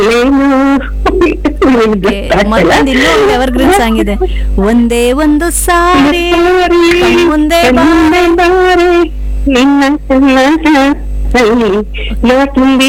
ಮತ್ತೊಂದು ಇನ್ನೂ ಒಂದು ಎವರ್ಗ್ರೀನ್ ಸಾಂಗ್ ಇದೆ ಒಂದೇ ಒಂದು ಸಾರಿ ಮುಂದೆ ಬಾರೆ. ನಿನ್ನ ತುಂಬಿ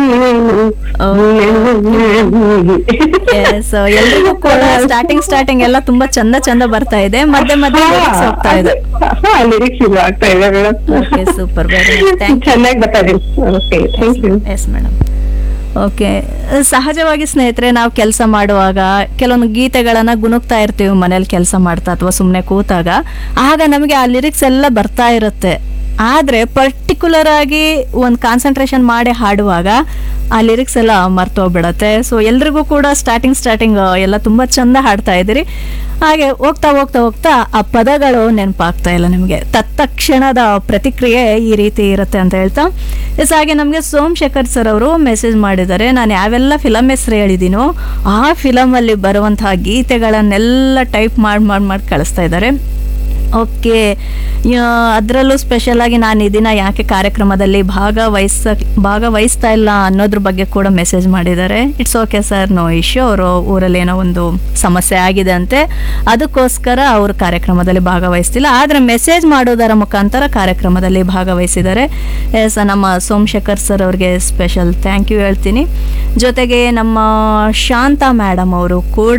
ಸೊ ಎಲ್ರಿಗೂ ಕೂಡ ಸ್ಟಾರ್ಟಿಂಗ್ ಸ್ಟಾರ್ಟಿಂಗ್ ಎಲ್ಲ ತುಂಬಾ ಚಂದ ಚಂದ ಬರ್ತಾ ಇದೆ ಮಧ್ಯೆ ಮಧ್ಯೆ lyrics ಹೋಗ್ತಾ ಇದೆ ಲಿರಿಕ್ಸ್ ಇದು ಆಗ್ತಾ ಇದೆ madam okay super very thank you ಚೆನ್ನಾಗಿ ಬರ್ತಾ ಇದೆ okay thank you yes madam okay ಸಹಜವಾಗಿ ಸ್ನೇಹಿತರೆ ನಾವು ಕೆಲಸ ಮಾಡುವಾಗ ಕೆಲವೊಂದು ಗೀತೆಗಳನ್ನ ಗುನುಗ್ತಾ ಇರ್ತೀವಿ ಮನೇಲಿ ಕೆಲಸ ಮಾಡ್ತಾ ಅಥವಾ ಸುಮ್ಮನೆ ಕೂತಾಗ ಆಗ ನಮಗೆ ಆ ಲಿರಿಕ್ಸ್ ಎಲ್ಲ ಬರ್ತಾ ಇರುತ್ತೆ ಆದರೆ ಪರ್ಟಿಕ್ಯುಲರ್ ಆಗಿ ಒಂದು ಕಾನ್ಸಂಟ್ರೇಷನ್ ಮಾಡಿ ಹಾಡುವಾಗ ಆ ಲಿರಿಕ್ಸ್ ಎಲ್ಲ ಮರ್ತೋಗ್ಬಿಡತ್ತೆ ಸೊ ಎಲ್ರಿಗೂ ಕೂಡ ಸ್ಟಾರ್ಟಿಂಗ್ ಸ್ಟಾರ್ಟಿಂಗ್ ಎಲ್ಲ ತುಂಬ ಚಂದ ಹಾಡ್ತಾ ಇದ್ದೀರಿ ಹಾಗೆ ಹೋಗ್ತಾ ಹೋಗ್ತಾ ಹೋಗ್ತಾ ಆ ಪದಗಳು ನೆನಪಾಗ್ತಾ ಇಲ್ಲ ನಿಮಗೆ ತತ್ಕ್ಷಣದ ಪ್ರತಿಕ್ರಿಯೆ ಈ ರೀತಿ ಇರುತ್ತೆ ಅಂತ ಹೇಳ್ತಾ ಎಸ್ ಹಾಗೆ ನಮಗೆ ಸೋಮಶೇಖರ್ ಸರ್ ಅವರು ಮೆಸೇಜ್ ಮಾಡಿದ್ದಾರೆ ನಾನು ಯಾವೆಲ್ಲ ಫಿಲಮ್ ಹೆಸರು ಹೇಳಿದ್ದೀನೋ ಆ ಫಿಲಮಲ್ಲಿ ಬರುವಂತಹ ಗೀತೆಗಳನ್ನೆಲ್ಲ ಟೈಪ್ ಮಾಡಿ ಮಾಡಿ ಮಾಡಿ ಕಳಿಸ್ತಾ ಇದ್ದಾರೆ ಓಕೆ ಅದರಲ್ಲೂ ಸ್ಪೆಷಲ್ ಆಗಿ ನಾನು ಈ ದಿನ ಯಾಕೆ ಕಾರ್ಯಕ್ರಮದಲ್ಲಿ ಭಾಗವಹಿಸ ಭಾಗವಹಿಸ್ತಾ ಇಲ್ಲ ಅನ್ನೋದ್ರ ಬಗ್ಗೆ ಕೂಡ ಮೆಸೇಜ್ ಮಾಡಿದ್ದಾರೆ it's okay sir no issue ಅವರು ಊರಲ್ಲಿ ಏನೋ ಒಂದು ಸಮಸ್ಯೆ ಆಗಿದೆ ಅಂತೆ ಅದಕ್ಕೋಸ್ಕರ ಅವರು ಕಾರ್ಯಕ್ರಮದಲ್ಲಿ ಭಾಗವಹಿಸ್ತಿಲ್ಲ ಆದರೆ ಮೆಸೇಜ್ ಮಾಡೋದರ ಮುಖಾಂತರ ಕಾರ್ಯಕ್ರಮದಲ್ಲಿ ಭಾಗವಹಿಸಿದ್ದಾರೆ ಎಸ್ ನಮ್ಮ ಸೋಮಶೇಖರ್ ಸರ್ ಅವ್ರಿಗೆ ಸ್ಪೆಷಲ್ ಥ್ಯಾಂಕ್ ಯು ಹೇಳ್ತೀನಿ ಜೊತೆಗೆ ನಮ್ಮ ಶಾಂತಾ ಮೇಡಮ್ ಅವರು ಕೂಡ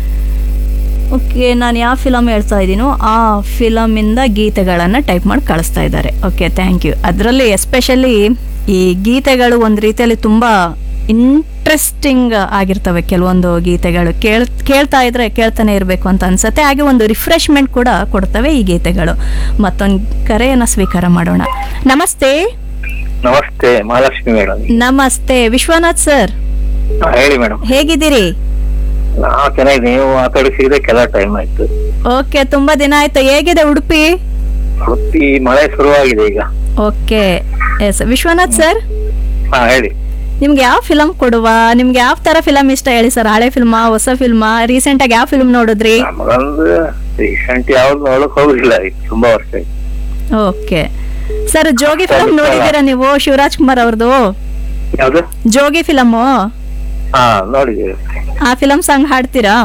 ಓಕೆ ನಾನು ಯಾವ ಫಿಲಮ್ ಹೇಳ್ತಾ ಇದ್ದೀನೋ ಆ ಫಿಲಮಿಂದ ಗೀತೆಗಳನ್ನು ಟೈಪ್ ಮಾಡಿ ಕಳಿಸ್ತಾ ಇದ್ದಾರೆ ಓಕೆ ಥ್ಯಾಂಕ್ ಯು ಅದರಲ್ಲಿ ಎಸ್ಪೆಷಲಿ ಈ ಗೀತೆಗಳು ಒಂದು ರೀತಿಯಲ್ಲಿ ತುಂಬ ಇಂಟ್ರೆಸ್ಟಿಂಗ್ ಆಗಿರ್ತವೆ ಕೆಲವೊಂದು ಗೀತೆಗಳು ಕೇಳ್ ಕೇಳ್ತಾ ಇದ್ರೆ ಕೇಳ್ತಾನೆ ಇರಬೇಕು ಅಂತ ಅನ್ಸುತ್ತೆ ಹಾಗೆ ಒಂದು ರಿಫ್ರೆಶ್ಮೆಂಟ್ ಕೂಡ ಕೊಡ್ತವೆ ಈ ಗೀತೆಗಳು ಮತ್ತೊಂದು ಕರೆಯನ್ನು ಸ್ವೀಕಾರ ಮಾಡೋಣ ನಮಸ್ತೆ ನಮಸ್ತೆ ಮಹಾಲಕ್ಷ್ಮಿ ಮೇಡಮ್ ನಮಸ್ತೆ ವಿಶ್ವನಾಥ್ ಸರ್ ಹೇಳಿ ಮೇಡಮ್ ಹೇಗಿದ್ದೀರಿ ನಾವು ಚೆನ್ನಾಗಿದೆ ನೀವು ಮಾತಾಡಿಸಿದ್ರೆ ಕೆಲ ಟೈಮ್ ಆಯ್ತು ಓಕೆ ತುಂಬ ದಿನ ಆಯ್ತು ಹೇಗಿದೆ ಉಡುಪಿ ಉಡುಪಿ ಮಳೆ ಶುರುವಾಗಿದೆ ಈಗ ಓಕೆ ಎಸ್ ವಿಶ್ವನಾಥ್ ಸರ್ ಹಾ ಹೇಳಿ ನಿಮ್ಗೆ ಯಾವ ಫಿಲಮ್ ಕೊಡುವ ನಿಮ್ಗೆ ಯಾವ ತರ ಫಿಲಮ್ ಇಷ್ಟ ಹೇಳಿ ಸರ್ ಹಳೆ ಫಿಲ್ಮಾ ಹೊಸ ಫಿಲ್ಮಾ ರೀಸೆಂಟ್ ಆಗಿ ಯಾವ ಫಿಲ್ಮ್ ನೋಡಿದ್ರಿ ನಮಗೊಂದು ರೀಸೆಂಟ್ ಯಾವ್ದು ನೋಡಕ್ ಹೋಗಿಲ್ಲ ಈಗ ತುಂಬಾ ವರ್ಷ ಆಯ್ತು ಓಕೆ ಸರ್ ಜೋಗಿ ಫಿಲಮ್ ನೋಡಿದ್ದೀರಾ ನೀವು ಶಿವರಾಜ್ ಕುಮಾರ್ ಅವ್ರದ್ದು ಯಾವ್ದು ಜೋಗಿ ಫಿಲಮು ಹಾ ನೋಡಿದ್ದೀವಿ ಆ ಫಿಲಮ್ ಸಾಂಗ್ ಹಾಡ್ತೀರಾ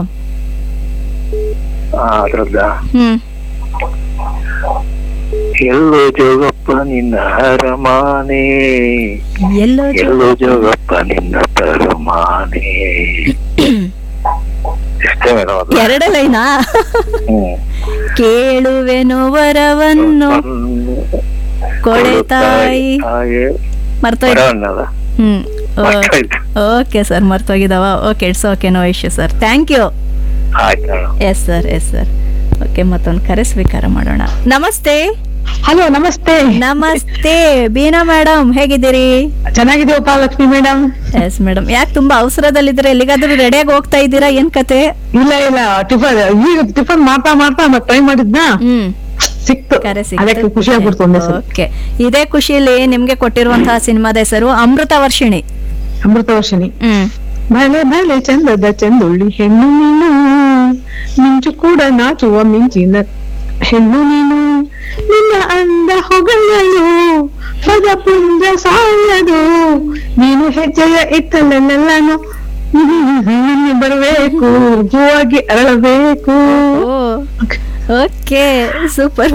ಹಾ ಅದ್ರದ್ದ ಹ್ಮ್ ಎಲ್ಲೋ ಜೋಗಪ್ಪ ನಿನ್ನ ಹರಮಾನೆ ಎಲ್ಲೋ ಜೋ- ಎಲ್ಲೋ ಜೋಗಪ್ಪ ನಿನ್ನ ತರಮಾನೆ ಇಷ್ಟೇ ಮೇಡಮ್ ಅದು ಎರಡೇ ಲೈನಾ ಹ್ಮ್ ಕೇಳುವೆನು ವರವನ್ನು ಕೊಡೆ ತಾಯಿ ಹಾಗೆ ಮರ್ತೋಯ್ತು ಬರವನ್ನಲ್ಲ ಹ್ಮ್ ಮರ್ತೋಯ್ತು. ಓಕೆ ಸರ್ ಮರ್ತೋಗಿದಾವ okay it's okay no issue sir thank you ಆಯ್ತು madam yes sir yes sir okay ಮತ್ತೊಂದು ಕರೆ ಸ್ವೀಕಾರ ಮಾಡೋಣ ನಮಸ್ತೆ ಹಲೋ ನಮಸ್ತೆ ನಮಸ್ತೆ ಬೀನಾ ಮೇಡಮ್ ಹೇಗಿದ್ದೀರಿ ಚೆನ್ನಾಗಿದೀವಪ್ಪ ಲಕ್ಷ್ಮಿ ಮೇಡಮ್ ಎಸ್ ಮೇಡಮ್ ಯಾಕೆ ತುಂಬಾ ಅವಸರದಲ್ಲಿದ್ರೆ ಎಲ್ಲಿಗಾದ್ರೂ ರೆಡಿಯಾಗಿ ಹೋಗ್ತಾ ಇದ್ದೀರಾ ಏನ್ ಕತೆ ಇಲ್ಲ ಇಲ್ಲ ಟಿಫನ್ ಈಗ ಟಿಫನ್ ಮಾಡ್ತಾ ಮಾಡ್ತಾ ಮತ್ತೆ ಟ್ರೈ ಮಾಡಿದ್ನಾ ಹ್ಮ್ ಸಿಕ್ತು ಕರೆ ಅದಕ್ಕೆ ಖುಷಿ ಆಗ್ಬಿಡ್ತು ಒಂದೇ ಸಲ ಓಕೆ ಇದೇ ಖುಷಿಯಲ್ಲಿ ನಿಮ್ಗೆ ಕೊಟ್ಟಿರುವಂತಹ ಸಿನಿಮಾದ ಹೆಸರು ಅಮೃತ ವರ್ಷಿಣಿ ಅಮೃತ ವರ್ಷಿಣಿ ಹ್ಮ್ ಬಲೆ ಬಲೆ ಚಂದದ ಚಂದುಳ್ಳಿ ಹೆಣ್ಣು ನೀನು ಮಿಂಚು ಕೂಡ ನಾಚುವ ಮಿಂಚಿನ ಹೆಣ್ಣು ನೀನು ನಿನ್ನ ಅಂದ ಹೊಗಳಲು ಪದ ಪುಂಜ ಸಾಯದು ನೀನು ಹೆಜ್ಜೆಯ ಇತ್ತಲೆಲ್ಲೆಲ್ಲನು ಬರಬೇಕು ಹೂವಾಗಿ ಅರಳಬೇಕು ಓ ಓಕೆ ಸೂಪರ್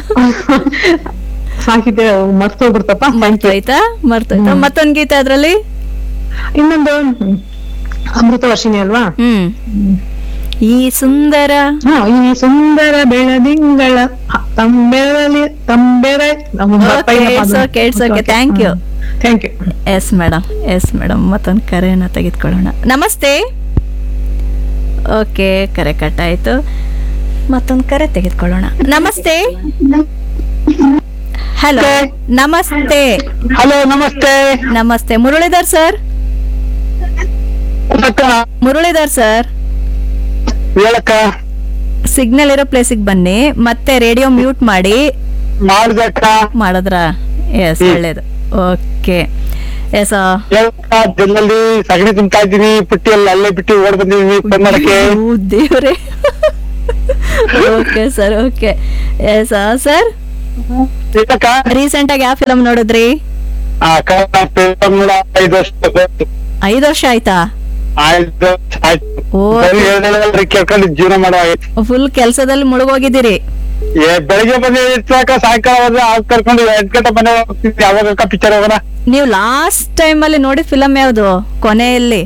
ಸಾಹಿತ್ಯ ಮರ್ತೋಗ್ಬಿಡ್ತಪ್ಪ ಮರ್ತೋಯ್ತಾ ಮರ್ತೋಯ್ತಾ ಹ್ಮ್. ಮತ್ತೊಂದ್ ಗೀತೆ ಅದ್ರಲ್ಲಿ ಇನ್ನೊಂದು ಹ್ಮ್, ಅಮೃತ ವರ್ಷಿಣಿ ಅಲ್ವಾ ಹ್ಮ್ ಈ ಸುಂದರ ಹಾ ಈ ಸುಂದರ ಬೆಳದಿಂಗಳ ತಂಬೆರಲಿ ತಂಬೆರ Okay, it's okay, it's okay. Thank you. Thank you yes madam yes madam ಮತ್ತೊಂದು ಕರೆಯನ್ನು ತೆಗೆದುಕೊಳ್ಳೋಣ ನಮಸ್ತೆ ಓಕೆ ಕರೆ ಕಟ್ ಆಯ್ತು ಮತ್ತೊಂದು ಕರೆ ತೆಗೆದುಕೊಳ್ಳೋಣ ನಮಸ್ತೆ ಹಲೋ ನಮಸ್ತೆ ಹಲೋ ನಮಸ್ತೆ ನಮಸ್ತೆ ಮುರಳೀಧರ್ ಸರ್ ಅಕ್ಕ ಮುರಳೀಧರ್ ಸರ್ ಹೇಳಕ್ಕ ಸಿಗ್ನಲ್ ಇರೋ ಪ್ಲೇಸಿಗೆ ಬನ್ನಿ ಮತ್ತೆ ರೇಡಿಯೋ ಮ್ಯೂಟ್ ಮಾಡಿ ಮಾಡ್ದಕ್ಕ ಮಾಡಿದ್ರ ಎಸ್ ಹ್ಮ್. ಒಳ್ಳೇದು ಓಕೆ ಎಸ್ ಹೇಳಕ್ಕ ಜಲ್ದಲ್ಲಿ ಸಗಣಿ ತಿಂತಾ ಇದ್ದೀನಿ ಪುಟ್ಟಿಯಲ್ಲಿ ಅಲ್ಲೇ ಬಿಟ್ಟು ಓಡ್ ಬಂದಿದ್ದೀನಿ ಫೋನ್ ಮಾಡಕ್ಕೆ ದೇವ್ರೆ okay sir okay yes sir ಹೇಳಕ್ಕ ರೀಸೆಂಟ್ ಆಗಿ ಯಾವ ಫಿಲಮ್ ನೋಡಿದ್ರಿ ಆ ಕನ್ನಡ film ನೋಡ ಐದು ವರ್ಷ ಐದು ವರ್ಷ ಆಯ್ತಾ ಆಯ್ತು ಆಯ್ತು ಓ. ಸರಿ ಹೇಳ್ದಲ್ಲ ಕೇಳ್ಕೊಂಡು ಜೀವನ ಮಾಡೋ ಆಗೈತೆ ಫುಲ್ ಕೆಲಸದಲ್ಲಿ ಮುಳುಗೋಗಿದ್ದೀರಿ ಏ ಬೆಳಿಗ್ಗೆ ಬಂದು ಇರ್ತಾಕ ಸಾಯಂಕಾಲ ಹೋದ್ರೆ ಆಗ್ ಕರ್ಕೊಂಡು ಎಂಟ್ ಗಂಟೆ ಮನೆ ಹೋಗ್ತಿದ್ವಿ ಯಾವಾಗ ಪಿಕ್ಚರ್ ಹೋಗೋಣ ನೀವು ಲಾಸ್ಟ್ ಟೈಮ್ ಅಲ್ಲಿ ನೋಡಿದ ಫಿಲಂ ಯಾವ್ದು ಕೊನೆಯಲ್ಲಿ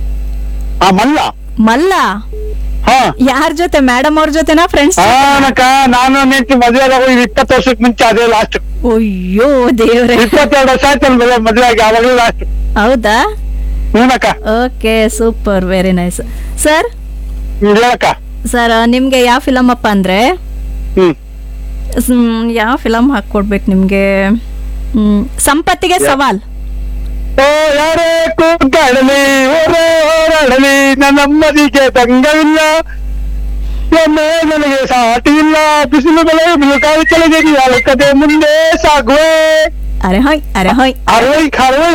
ಆ ಮಲ್ಲ ಮಲ್ಲ ಹಾ ಯಾರ ಜೊತೆ ಮೇಡಮ್ ಅವ್ರ ಜೊತೆನಾ ಫ್ರೆಂಡ್ಸ್ ಹಾನಕ್ಕ ನಾನು ನೆಂಟಿ ಮದ್ವೆ ಆದಾಗ ಇದು ಇಪ್ಪತ್ತು ವರ್ಷಕ್ಕೆ ಮುಂಚೆ ಅದೇ ಲಾಸ್ಟ್ ಅಯ್ಯೋ ದೇವ್ರೆ ಇಪ್ಪತ್ತೆರಡು ವರ್ಷ ಆಯ್ತು ನನ್ ಮದ್ವೆ ಆಗಿ ಅವಾಗಲೇ ಲಾಸ್ಟ್ ಹೌದಾ ಹ್ಞೂನಕ್ಕ okay super very nice sir ಹೇಳಕ್ಕ ಸರ್ ನಿಮ್ಗೆ ಯಾವ ಫಿಲಮ್ ಅಪ್ಪ ಅಂದ್ರೆ ಹ್ಮ್ ಮ್, ಯಾವ ಫಿಲಮ್ ಹಾಕೊಡ್ಬೇಕು ನಿಮ್ಗೆ ಮ್, ಸಂಪತ್ತಿಗೆ ಸವಾಲ್ ಓ ಯಾರೇ ಕೂಗಾಡಲಿ ಓರೇ ಹೋರಾಡಲಿ ನನ್ನಮ್ಮದಿಗೆ ತಂಗವಿಲ್ಲ ಒಮ್ಮೆ ನನಗೆ ಸಾಟಿ ಇಲ್ಲ ಬಿಸಿಲು ಬೆಳೆ ಬಿಳುಕಾಯಿ ಕೆಳಗೆ ಅಲಕದೆ ಮುಂದೆ ಸಾಗುವೆ ಅರೆ ಹೊಯ್ ಅರೆ ಹೊಯ್ ಅರವೈ ಕರವೈ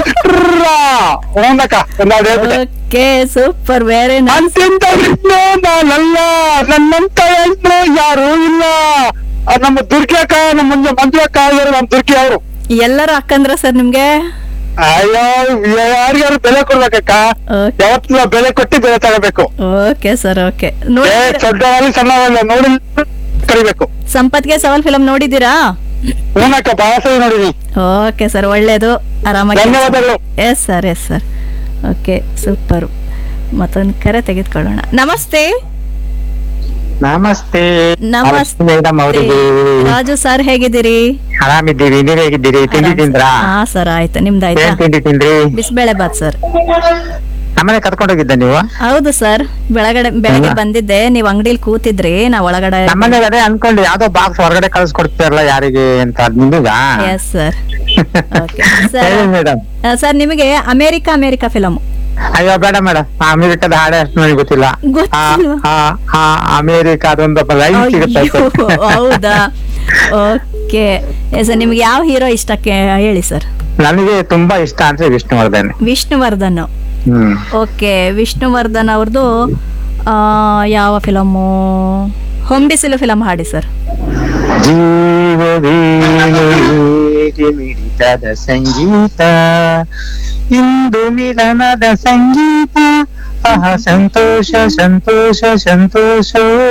ಓನಕ್ಕ ಒಂದಾಡು ಹೇಳ್ಬಿಟ್ಟೆ ಓಕೆ ಸೂಪರ್ ವೆರಿ ನೈಸ್ ಅಂತಿಂತ ವಿಷ್ಣು ನಾನಲ್ಲ ನನ್ನಂತ ಹೆಣ್ಣು ಯಾರು ಇಲ್ಲ ಆ, ನಮ್ಮ ದುರ್ಗಿ ಅಕ್ಕ ನಮ್ಮ ಮುಂದೆ ಮಂಜು ಅಕ್ಕ ಇದಾರೆ ನಮ್ಮ ದುರ್ಗಿ ಅವರು ಎಲ್ಲರೂ ಅಕ್ಕಂದ್ರ ಸರ್ ನಿಮ್ಗೆ ಅಯ್ಯೋ ಯಾರಿಗಾರು ಬೆಲೆ ಕೊಡ್ಬೇಕಕ್ಕ ಓಕೆ ಯಾವತ್ತು ನಾವು ಬೆಲೆ ಕೊಟ್ಟು ಬೆಲೆ ತಗೋಬೇಕು ಓಕೆ ಸರ್ ಓಕೆ ಏ ನೋಡಿ ದೊಡ್ಡವಲ್ಲಿ ಸಣ್ಣವಲ್ಲ ನೋಡಿ ಕರಿಬೇಕು ಸಂಪತ್ಗೆ ಸವಾಲ್ ಫಿಲಮ್ ನೋಡಿದ್ದೀರಾ ಹೂನಕ್ಕ ಬಹಳ ಸರಿ ನೋಡಿನಿ ಓಕೆ ಸರ್ ಒಳ್ಳೇದು ಆರಾಮಾಗಿ ಧನ್ಯವಾದಗಳು yes sir yes sir okay super ಮತ್ತೊಂದು ಕರೆ ತೆಗೆದುಕೊಳ್ಳೋಣ ನಮಸ್ತೆ ನಮಸ್ತೆ ನಮಸ್ತೆ ಮೇಡಮ್ ಅವರಿಗೆ ರಾಜು ಸರ್ ಹೇಗಿದ್ದೀರಿ ಆರಾಮಿದ್ದೀವಿ ನೀವ್ ಹೇಗಿದ್ದೀರಿ ತಿಂಡಿ ತಿಂದ್ರಾ ಹಾ ಸರ್ ಆಯ್ತು ನಿಮ್ದಾಯ್ತಾ ಏನ್ ತಿಂಡಿ ತಿಂದ್ರಿ ಬಿಸಿಬೇಳೆ ಬಾತ್ ಸರ್ ನಮ್ಮನೆ ಕರ್ಕೊಂಡು ಹೋಗಿದ್ದ ನೀವು ಹೌದು ಸರ್ ಬೆಳಗಡೆ ಬೆಳಗ್ಗೆ ಬಂದಿದ್ದೆ ನೀವು ಅಂಗಡಿಲಿ ಕೂತಿದ್ರಿ ನಾ ಒಳಗಡೆ ನಮ್ಮನೆ ಅದೇ ಅನ್ಕೊಂಡು ಯಾವ್ದೋ ಬಾಕ್ಸ್ ಹೊರಗಡೆ ಕಳ್ಸ್ಕೊಡ್ತಾರಲ್ಲ ಯಾರಿಗೆ ಅಂತ ಅದ್ ನಿಮ್ಗ ಎಸ್ ಸರ್ ಓಕೆ ಸರ್ ಹೇಳಿ ಮೇಡಮ್ ಸರ್ ನಿಮಗೆ ಅಮೇರಿಕಾ ಅಮೇರಿಕಾ ಫಿಲಮ್ ಅಯ್ಯೋ ಬೇಡ ಮೇಡಮ್ ಅಮೆರಿಕದ ಹಾಡೆ ಅಷ್ಟು ನನಗೆ ಗೊತ್ತಿಲ್ಲ ಗೊತ್ತಿಲ್ವಾ? ಆ, ಆ, ಆ, ಅಮೆರಿಕಾದೊಂದು ಲೈನ್ ಸಿಗುತ್ತೆ ಅಷ್ಟೇ. ಹೌದಾ ಓಕೆ ಸರ್ ನಿಮ್ಗೆ ಯಾವ ಹೀರೋ ಇಷ್ಟಕ್ಕೆ ಹೇಳಿ ಸರ್ ನನಗೆ ತುಂಬಾ ಇಷ್ಟ ಅಂದ್ರೆ ವಿಷ್ಣುವರ್ಧನ್ ವಿಷ್ಣುವರ್ಧನ್ ಹ್ಮ್ ಓಕೆ ವಿಷ್ಣುವರ್ಧನ್ ಅವ್ರದ್ದು ಆ, ಯಾವ ಫಿಲಮು ಹೊಂಬಿಸಿಲು ಫಿಲಮ್ ಹಾಡಿ ಸರ್ ಜೀವವೇ ಮಿಡಿತದ ಸಂಗೀತ ಇಂದು ಮಿಲನದ ಸಂಗೀತ ಆಹ ಸಂತೋಷ ಸಂತೋಷ ಸಂತೋಷ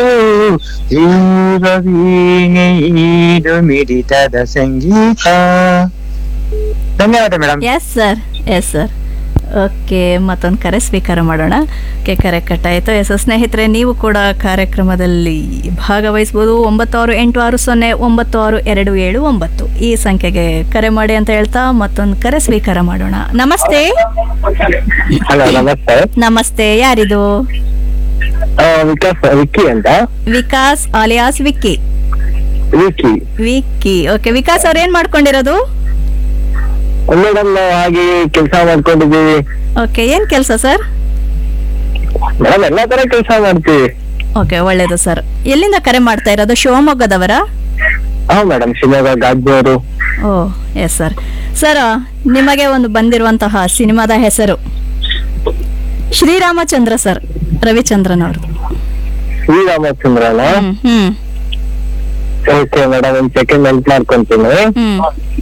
ಜೀವವೀಣೆ ಇದು ಮಿಡಿತದ ಸಂಗೀತ ಧನ್ಯವಾದ madam yes sir yes sir okay ಮತ್ತೊಂದು ಕರೆ ಸ್ವೀಕಾರ ಮಾಡೋಣ ಓಕೆ ಕರೆ ಕಟ್ಟಾಯಿತು ಎಸ್ ಸ್ನೇಹಿತರೆ ನೀವು ಕೂಡ ಕಾರ್ಯಕ್ರಮದಲ್ಲಿ ಭಾಗವಹಿಸ್ಬೋದು ಒಂಬತ್ತು ಆರು ಎಂಟು ಆರು ಸೊನ್ನೆ ಒಂಬತ್ತು ಆರು ಎರಡು ಏಳು ಒಂಬತ್ತು ಈ ಸಂಖ್ಯೆಗೆ ಕರೆ ಮಾಡಿ ಅಂತ ಹೇಳ್ತಾ ಮತ್ತೊಂದು ಕರೆ ಸ್ವೀಕಾರ ಮಾಡೋಣ ನಮಸ್ತೆ ಹಲೋ ನಮಸ್ತೆ ನಮಸ್ತೆ ಯಾರಿದು ಆ, ವಿಕಾಸ್ ವಿಕ್ಕಿ ಅಂತ ವಿಕಾಸ್ ಆಲಿಯಾಸ್ ವಿಕ್ಕಿ ವಿಕ್ಕಿ ವಿಕ್ಕಿ ಓಕೆ ವಿಕಾಸ್ ಅವ್ರು ಏನ್ ಮಾಡ್ಕೊಂಡಿರೋದು ಮೇಡಮ್ ನಾವು ಹಾಗೆ ಕೆಲಸ ಮಾಡ್ಕೊಂಡಿದ್ದೀವಿ ಓಕೆ ಏನ್ ಕೆಲಸ ಸರ್ ಮೇಡಮ್ ಎಲ್ಲಾ ತರ ಕೆಲಸ ಮಾಡ್ತೀವಿ ಓಕೆ ಒಳ್ಳೇದು ಸರ್ ಎಲ್ಲಿಂದ ಕರೆ ಮಾಡ್ತಾ ಇರೋದು ಶಿವಮೊಗ್ಗದವರ ಹಾ ಮೇಡಮ್ ಶಿವಮೊಗ್ಗ ಗಾಜ್ನೂರು ಓ ಎಸ್ ಸರ್ ಸರ್ ನಿಮಗೆ ಒಂದು ಬಂದಿರುವಂತಹ ಸಿನಿಮಾದ ಹೆಸರು ಶ್ರೀರಾಮಚಂದ್ರ ಸರ್ ರವಿಚಂದ್ರನ್ ಅವರು ಶ್ರೀರಾಮಚಂದ್ರನ ಹ್ಮ್ ಹ್ಮ್ ಓಕೆ ಮೇಡಮ್ ಒಂದ್ ಸೆಕೆಂಡ್ ನೆನ್ಪ್ ಮಾಡ್ಕೊಂತೀನಿ ಹ್ಮ್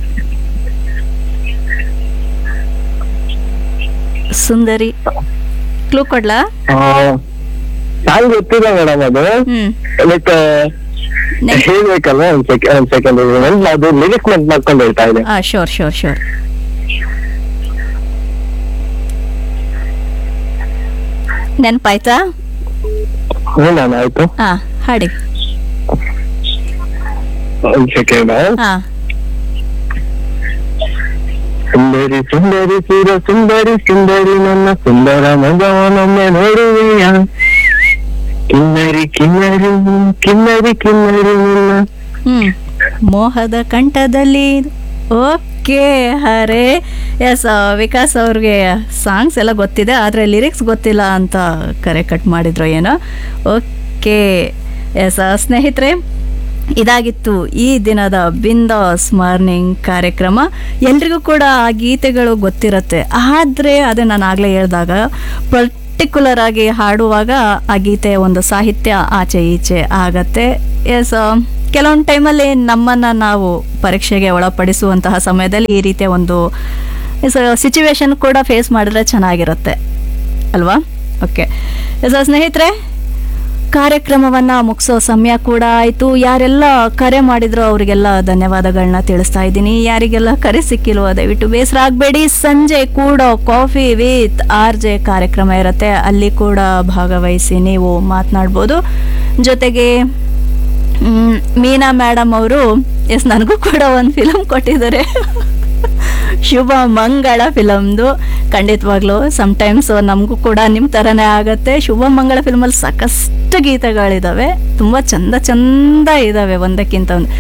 ಸುಂದರಿ ಕ್ಲೂ ಕೊಡ್ಲಾ ಸಾಂಗ್ ಗೊತ್ತಿದೆ ಮೇಡಮ್ ಅದು ಹ್ಮ್ ಬಟ್ Next. ಹೇಳ್ಬೇಕಲ್ಲ ಒಂದ್ ಸೆಕೆಂಡ್ ಒಂದ್ ಸೆಕೆಂಡ್ ಅದು ಲಿರಿಕ್ಸ್ ನೆನ್ಪ್ ಮಾಡ್ಕೊಂಡು ಹೇಳ್ತಾ ಇದೆ ಆ ಶೋರ್ ಶೋರ್ ಶೋರ್ ನೆನ್ಪಾಯ್ತಾ ಹ್ಞೂ ನಾನು ಆಯ್ತು ಹಾ ಹಾಡಿ ಒಂದ್ ಸೆಕೆಂಡ್ ಹಾ ಸುಂದರಿ ಸುಂದರಿ ಸೂರ ಸುಂದರಿ ಸುಂದರಿ ನನ್ನ ಸುಂದರ ಮಗವನೊಮ್ಮೆ ನೋಡುವೆಯ ಕಿನ್ನರಿ ಕಿನ್ನರಿ ಕಿನ್ನರಿ ಕಿನ್ನರಿ ನನ್ನ ಹ್ಮ್ ಮೋಹದ ಕಂಠದಲ್ಲಿ ಓಕೆ ಹರೇ ಎಸ್ ವಿಕಾಸ್ ಅವ್ರಿಗೆ ಸಾಂಗ್ಸ್ ಎಲ್ಲ ಗೊತ್ತಿದೆ ಆದರೆ ಲಿರಿಕ್ಸ್ ಗೊತ್ತಿಲ್ಲ ಅಂತ ಕರೆ ಕಟ್ ಮಾಡಿದ್ರು ಏನೋ ಓಕೆ ಎಸ್ ಸ್ನೇಹಿತರೆ ಇದಾಗಿತ್ತು ಈ ದಿನದ ಬಿಂದಾಸ್ ಮಾರ್ನಿಂಗ್ ಕಾರ್ಯಕ್ರಮ ಎಲ್ರಿಗೂ ಕೂಡ ಆ ಗೀತೆಗಳು ಗೊತ್ತಿರುತ್ತೆ ಆದರೆ ಅದೇ ನಾನು ಆಗಲೇ ಹೇಳಿದಾಗ ಪರ್ಟಿಕ್ಯುಲರ್ ಆಗಿ ಹಾಡುವಾಗ ಆ ಗೀತೆಯ ಒಂದು ಸಾಹಿತ್ಯ ಆಚೆ ಈಚೆ ಆಗತ್ತೆ ಎಸ್ ಕೆಲವೊಂದು ಟೈಮಲ್ಲಿ ನಮ್ಮನ್ನು ನಾವು ಪರೀಕ್ಷೆಗೆ ಒಳಪಡಿಸುವಂತಹ ಸಮಯದಲ್ಲಿ ಈ ರೀತಿಯ ಒಂದು ಸಿಚುವೇಶನ್ ಕೂಡ ಫೇಸ್ ಮಾಡಿದ್ರೆ ಚೆನ್ನಾಗಿರುತ್ತೆ ಅಲ್ವಾ ಓಕೆ ಸೊ ಸ್ನೇಹಿತರೆ ಕಾರ್ಯಕ್ರಮವನ್ನ ಮುಗಿಸೋ ಸಮಯ ಕೂಡ ಆಯಿತು ಯಾರೆಲ್ಲ ಕರೆ ಮಾಡಿದ್ರು ಅವರಿಗೆಲ್ಲ ಧನ್ಯವಾದಗಳನ್ನ ತಿಳಿಸ್ತಾ ಇದ್ದೀನಿ ಯಾರಿಗೆಲ್ಲ ಕರೆ ಸಿಕ್ಕಿಲ್ವೋ ದಯವಿಟ್ಟು ಬೇಸರ ಆಗಬೇಡಿ ಸಂಜೆ ಕೂಡ ಕಾಫಿ ವಿತ್ ಆರ್ ಜೆ ಕಾರ್ಯಕ್ರಮ ಇರುತ್ತೆ ಅಲ್ಲಿ ಕೂಡ ಭಾಗವಹಿಸಿ ನೀವು ಮಾತನಾಡ್ಬೋದು ಜೊತೆಗೆ ಮ್, ಮೀನಾ ಮೇಡಮ್ ಅವರು ಎಸ್ ನನಗೂ ಕೂಡ ಒಂದು ಫಿಲಮ್ ಕೊಟ್ಟಿದ್ದಾರೆ ಶುಭ ಮಂಗಳ ಫಿಲಮ್ದು ಖಂಡಿತವಾಗ್ಲೂ ಸಮ್ಟೈಮ್ಸ್ ನಮಗೂ ಕೂಡ ನಿಮ್ಮ ಥರನೇ ಆಗತ್ತೆ ಶುಭ ಮಂಗಳ ಫಿಲ್ಮಲ್ಲಿ ಸಾಕಷ್ಟು ಗೀತೆಗಳಿದಾವೆ ತುಂಬ ಚಂದ ಚಂದ ಇದ್ದಾವೆ ಒಂದಕ್ಕಿಂತ ಒಂದು